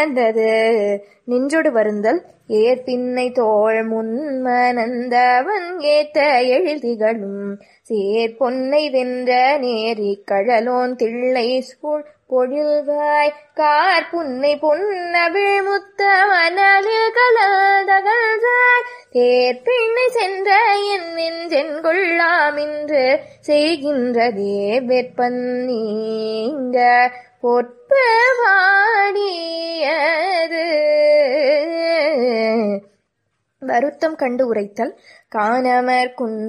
மலர்ந்தது நின்றொடு வருந்தல் ஏற்பின்னை தோள் முன்மனந்தவன் ஏத்த எழில்திகளும் சேர்பொன்னை வென்ற நேரி கழலோன் தில்லை சூழ் பொழில்வாய் கார் புன்னை பொன்னவிழ் முத்த மணலில் கலதகழ்வாய் தேர்பின்னை சென்ற என் நெஞ்சென் கொள்ளாமின்று செய்கின்றதே வெப்பன் நீங்க பொற்பு வாடியது வருத்தம் கண்டு உரைத்தல் காணமர் குன்